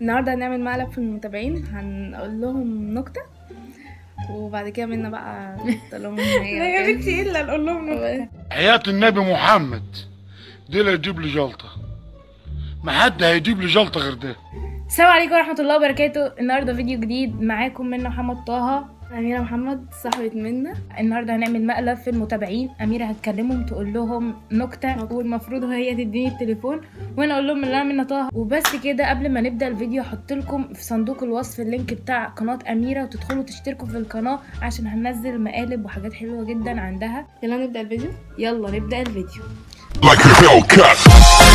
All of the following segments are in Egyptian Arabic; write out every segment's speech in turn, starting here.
النهارده هنعمل مقلب في المتابعين هنقول لهم نكته وبعد كده منا بقى نقول لهم هي لا يا بنتي الا نقول لهم نكته حياة النبي محمد دي اللي يجيب لي جلطة ما حد هيجيب لي جلطة غير ده السلام عليكم ورحمه الله وبركاته النهارده فيديو جديد معاكم منا محمد طه أميرة محمد صاحبة منا النهاردة هنعمل مقلب في المتابعين أميرة هتكلمهم تقول لهم نكتة والمفروض هي تديني التليفون وأنا أقول لهم إن أنا منا طه وبس كده قبل ما نبدأ الفيديو هحط لكم في صندوق الوصف اللينك بتاع قناة أميرة وتدخلوا تشتركوا في القناة عشان هننزل مقالب وحاجات حلوة جدا عندها يلا نبدأ الفيديو يلا نبدأ الفيديو like a Hellcat.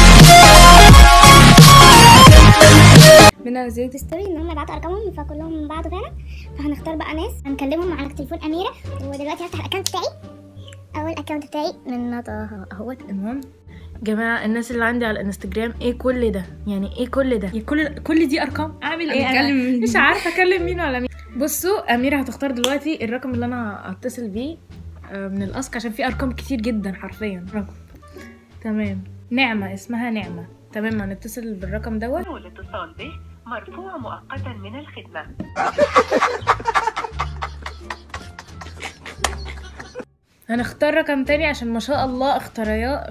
منا نزلت ستوري ان هم يبعتوا ارقامهم فكلهم بعتوا فعلا فهنختار بقى ناس هنكلمهم على تليفون اميره ودلوقتي هفتح الاكونت بتاعي اول اكونت بتاعي منا طه اهوت المهم جماعة الناس اللي عندي على الانستجرام ايه كل ده يعني ايه كل ده يعني كل كل دي ارقام اعمل ايه انا هنكلم مين؟ مش عارفه اكلم مين ولا مين بصوا اميره هتختار دلوقتي الرقم اللي انا هتصل بيه آه، من الاسك عشان في ارقام كتير جدا حرفيا رقم تمام نعمه اسمها نعمه تمام هنتصل بالرقم دوت والاتصال به مرفوع مؤقتا من الخدمة هنختار رقم تاني عشان ما شاء الله اختيارات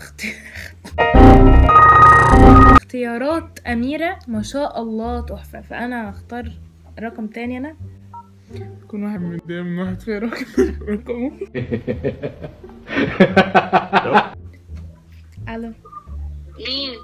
اختيارات أميرة ما شاء الله تحفة فأنا هختار رقم تاني أنا يكون واحد من ده من واحد في رقم رقمه ألو مين؟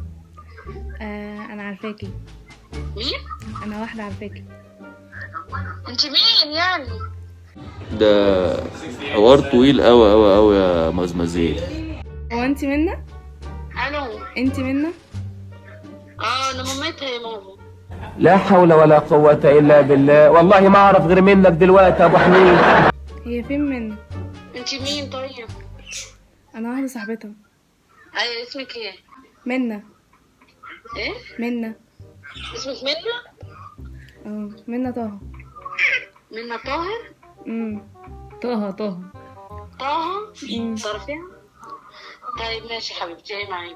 آه أنا عارفاكي مين؟ أنا واحدة عارفاكي انت مين يعني؟ ده حوار طويل قوي قوي قوي يا مزمزيل هو أنت منا؟ الو أنت منا؟ اه انا مامتها يا ماما لا حول ولا قوة إلا بالله والله ما أعرف غير منك دلوقتي يا أبو حميد هي فين منا؟ انت مين طيب؟ أنا واحدة صاحبتها ايوه اسمك ايه؟ منا ايه؟ منا اسمك منى؟ اه منا طه منى طاهر؟ امم طه طه طه؟ مم. تعرفيها؟ طيب ماشي حبيبتي هي معاكي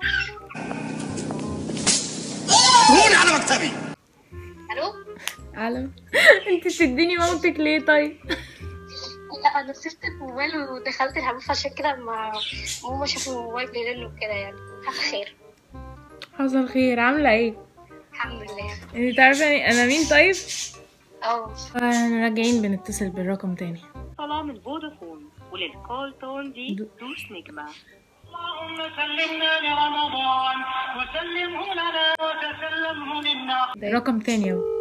الو؟ ألو أنت تديني مامتك ليه طيب؟ لا انا سبت الموبايل ودخلت الحمام عشان كده ما ماما شافوا الموبايل بيرن وكده يعني حصل خير حصل خير عاملة ايه؟ الحمد لله انت عارفة انا مين طيب؟ اه احنا راجعين بنتصل بالرقم تاني صلاة من فودافون وللكول تون دي دو- دوس نجمة اللهم سلمنا لرمضان وسلمه لنا وتسلمه للنار رقم تاني اهو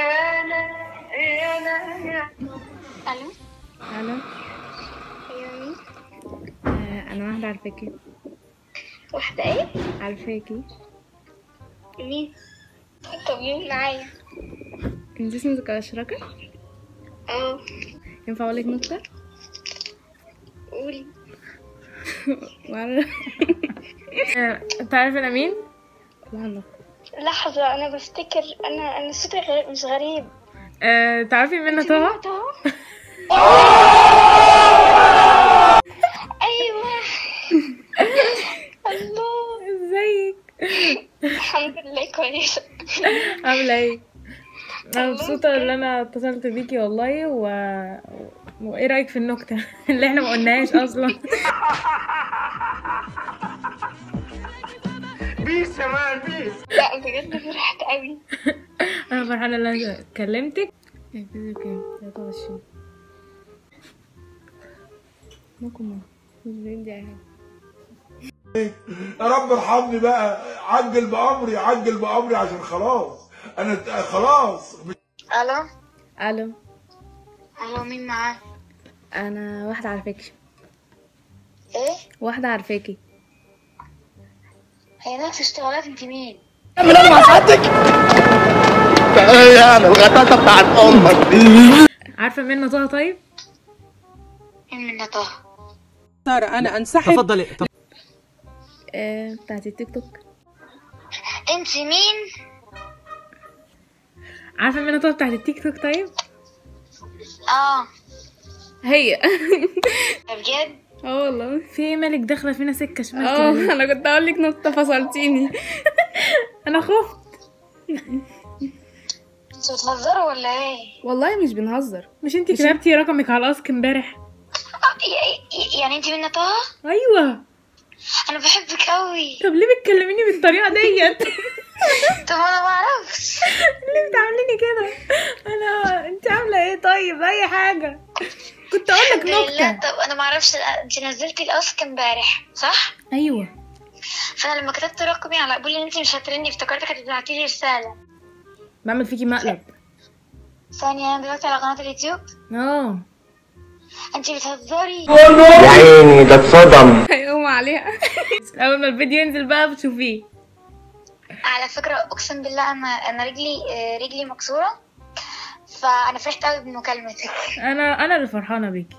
الو الو ايوه مين آه انا واحدة عارفاكي واحدة ايه؟ عارفاكي مين؟ طب مين معايا؟ انت اسمك اشركة؟ اه ينفع اقولك نكتة؟ قولي معرف آه، انت عارف انا مين؟ لا لا لحظة أنا بفتكر أنا أنا صوتي غير مش غريب آه، تعرفي منى طه؟ طه أيوة الله ازيك؟ الحمد لله كويسة عاملة ايه؟ انا مبسوطة ان انا اتصلت بيكي والله و... وايه رأيك في النكتة اللي احنا ما قلناهاش اصلا بيس يا مان بيس لا بجد فرحت قوي انا فرحانة ان انا كلمتك الفيديو كام؟ 23 ممكن ما مش بيدي اي حاجة يا رب ارحمني بقى عجل بأمري عجل بأمري عشان خلاص أنا ت- خلاص ألو الو ألو مين معاه؟ انا واحدة عارفاكي إيه؟ واحدة عارفاكي هي نفس اشتغالات أنت مين؟ عارفة منى طه طيب؟ مين من طه؟ سارة أنا أنسحب آه بتاعت التيك توك أنت مين؟ عارفة منى طه بتاعت التيك توك طيب؟ آه هي بجد؟ اه والله في ايه مالك داخلة فينا سكة شمال اه كده أنا كنت أقول لك نكتة فصلتيني انا خفت انتوا بتهزروا ولا ايه؟ والله مش بنهزر مش انت كتبتي رقمك على الاسك امبارح آه، ي- ي- يعني انت منى طه؟ ايوه انا بحبك قوي طب ليه بتكلميني بالطريقه ديت طب انا ما اعرفش ليه بتعامليني كده انا انت عامله ايه طيب اي حاجه كنت اقول لك لا نكته طب انا ما اعرفش انت نزلتي الاسك امبارح صح؟ ايوه فانا لما كتبت رقمي على قبول ان انت مش هترني افتكرتك هتبعتي لي رساله بعمل فيكي مقلب ثانيه انا دلوقتي على قناه اليوتيوب اه انت بتهزري يا عيني ده اتصدم هيقوم عليها اول ما الفيديو ينزل بقى بتشوفيه على فكره اقسم بالله انا انا رجلي آه، رجلي مكسوره فانا فرحت قوي بمكالمتك انا انا اللي فرحانه بيكي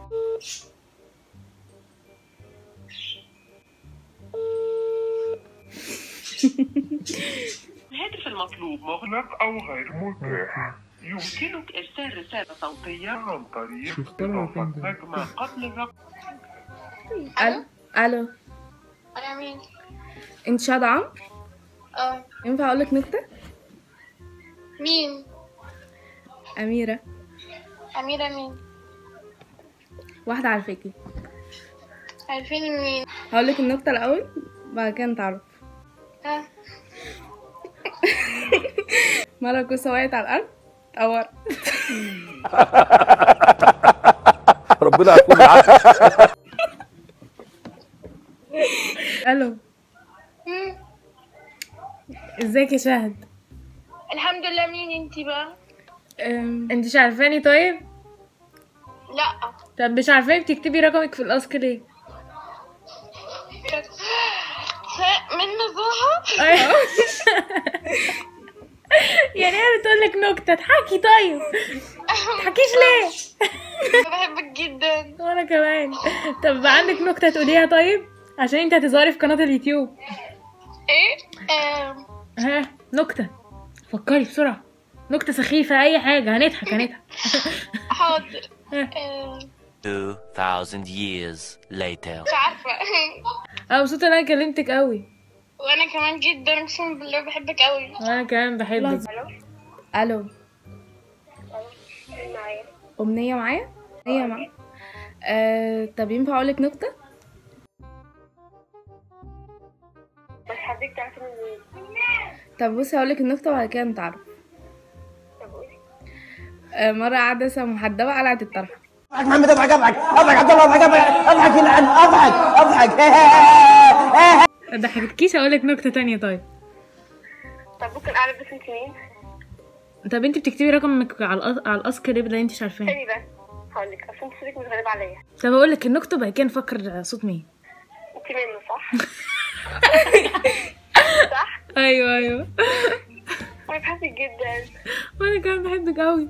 الهاتف المطلوب مغلق أو غير متاح يمكنك إرسال رسالة صوتية عن طريق شفتها فين إضافة ده؟ نجمة قبل الرقم الو الو انا مين انت شاد عمرو اه ينفع اقول لك نكته مين اميره اميره مين واحده عارفاكي عارفين مين هقول لك النكته الاول بعد كده نتعرف ها مره كوسه وقعت على الارض اتقورت ربنا يكون معاك الو مم. ازيك يا شهد الحمد لله مين انتي بقى أم، انت مش عارفاني طيب لا طب مش عارفاني بتكتبي رقمك في الاسك ليه من نزوها أيوة. يعني هي بتقول لك نكته اضحكي طيب تضحكيش ليه بحبك جدا وانا كمان طب عندك نكته تقوليها طيب عشان انت هتظهري في قناه اليوتيوب ايه آم، ها نكته فكري بسرعه نكته سخيفه اي حاجه هنضحك هنضحك حاضر ها. آم، 2000 years later. مش عارفه اه مبسوطه ان انا كلمتك قوي وانا كمان جدا اقسم بالله بحبك قوي وانا كمان بحبك الو معايا امنيه معايا هي معايا أه طب ينفع اقول لك نكته بس حضرتك تعرفي مين طب بصي هقول لك النكته وبعد كده نتعرف طب قولي أه مره عدسه محدبه قلعت الطرحه اضحك محمد اضحك اضحك اضحك عبد الله اضحك اضحك اضحك يلعن اضحك اضحك ما ضحكتكيش اقول لك نكته تانية طيب طب ممكن اعرف بس انت مين طب انت بتكتبي رقمك على الأ- على الاسك ليه بدل انت مش عارفاه ثاني بس هقول لك اصل انت صوتك مش غريب عليا طب اقول لك النكته بعد كده نفكر صوت مين انت منه صح صح ايوه ايوه انا بحبك جدا وانا كمان بحبك قوي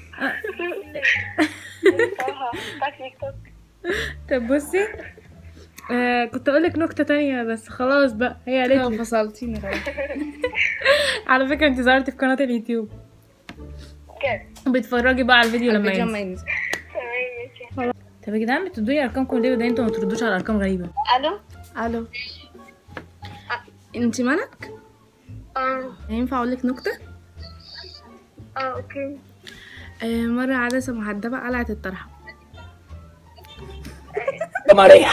صراحه بتاعت تيك توك طب بصي آه كنت اقول لك نكته تانية بس خلاص بقى هي قالت لي فصلتيني خلاص. على فكره انت ظهرتي في قناه اليوتيوب كده بتتفرجي بقى على الفيديو لما الفيديو لما ينزل ينزل تمام ماشي طب يا جدعان بتدوني ارقامكم ليه وده انتوا ما تردوش على ارقام غريبه الو الو انت مالك اه ينفع اقول لك نكته اه اوكي أه مره عدسه محدبه قلعت الطرحه ماريا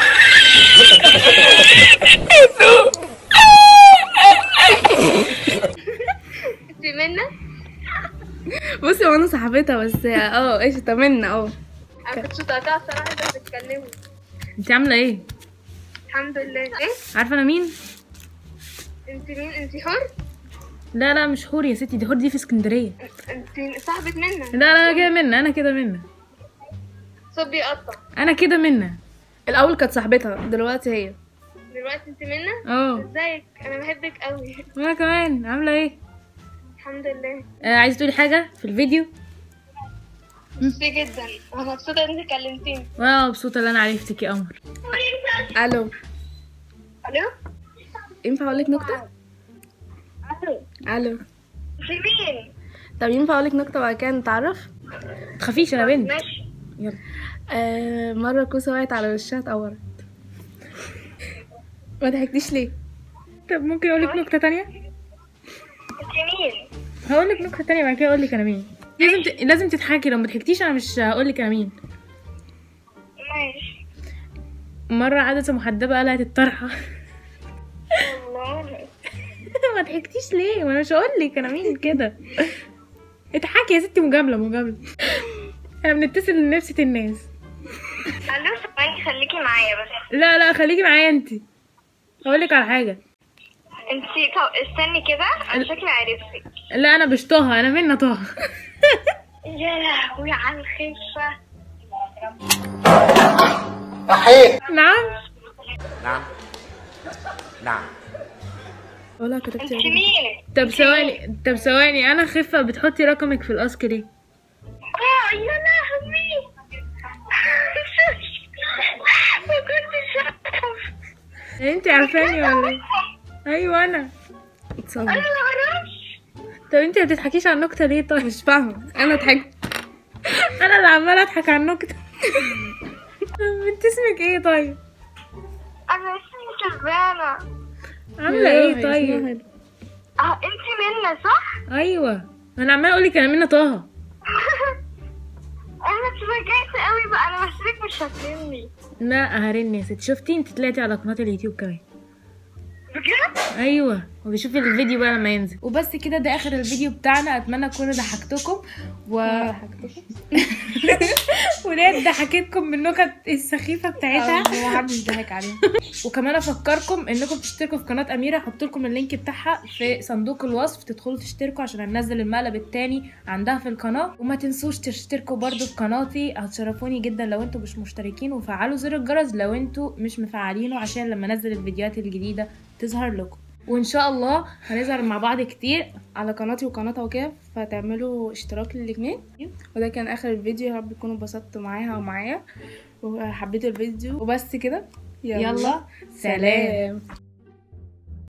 انت منى بصي هو انا صاحبتها بس اه ايش تمنى اه انا كنت متوقعه الصراحه انت بتتكلموا انت عامله ايه الحمد لله ايه عارفه انا مين انت مين انت حر لا لا مش حور يا ستي دي حور دي في اسكندريه انت صاحبه منى لا لا انا كده منا انا كده منا صوت بيقطع انا كده منا الاول كانت صاحبتها دلوقتي هي دلوقتي انت منى اه ازيك انا بحبك قوي وانا كمان عامله ايه الحمد لله آه عايزه تقولي حاجه في الفيديو مبسوطه جدا انا مبسوطه ان انت كلمتيني وانا مبسوطه ان انا عرفتك يا قمر الو الو ينفع اقول لك نكته الو الو انت مين طب ينفع اقول لك نكته بعد كده نتعرف تخافيش انا بنت ماشي يلا آه مره كوسه وقعت على وشها اتقورت ما ضحكتيش ليه طب ممكن اقول لك نكته تانية انت مين هقول لك نكته تانية بعد كده اقول لك انا مين لازم ت... لازم تضحكي لو ما ضحكتيش انا مش هقول لك انا مين ماشي مره عدسه محدبه قلعت الطرحه والله ما ضحكتيش ليه وانا مش هقول لك انا مين كده اضحكي يا ستي مجامله مجامله احنا بنتصل لنفسة الناس الو ثواني خليكي معايا بس لا لا خليكي معايا انت هقول لك على حاجه انتي طب استني كده انا شكلي عرفتك لا انا مش طه انا منى طه يا لهوي على الخفة نعم نعم نعم ولا كتبت انتي مين؟ طب ثواني طب ثواني انا خفه بتحطي رقمك في الاسك ليه اه يا لهوي ما كنتش اعرف انت عارفاني ولا ايه ايوه انا انا اتصور ما اعرفش طب انت ما بتضحكيش على النكته ليه طيب مش فاهمة انا ضحكت انا اللي عماله اضحك على النكته انت اسمك ايه طيب انا اسمي شبانة عامله ايه طيب اه انتي منى صح؟ ايوه انا عماله اقول لك انا منى طه انا اتفاجئت قوي بقى انا بحسبك مش هتلمني لا هرن يا ست شفتي انت طلعتي على قناه اليوتيوب كمان بجد؟ ايوه وبشوفي الفيديو بقى لما ينزل وبس كده ده اخر الفيديو بتاعنا اتمنى اكون ضحكتكم و ولاد ضحكتكم بالنكت السخيفه بتاعتها ما حدش ضحك عليها وكمان افكركم انكم تشتركوا في قناه اميره هحط لكم اللينك بتاعها في صندوق الوصف تدخلوا تشتركوا عشان هننزل المقلب التاني عندها في القناه وما تنسوش تشتركوا برضو في قناتي هتشرفوني جدا لو انتوا مش مشتركين وفعلوا زر الجرس لو انتوا مش مفعلينه عشان لما انزل الفيديوهات الجديده تظهر لكم وان شاء الله هنظهر مع بعض كتير على قناتي وقناتها وكده فتعملوا اشتراك للاتنين وده كان اخر الفيديو يا رب تكونوا اتبسطتوا معاها ومعايا وحبيتوا الفيديو وبس كده يلا سلام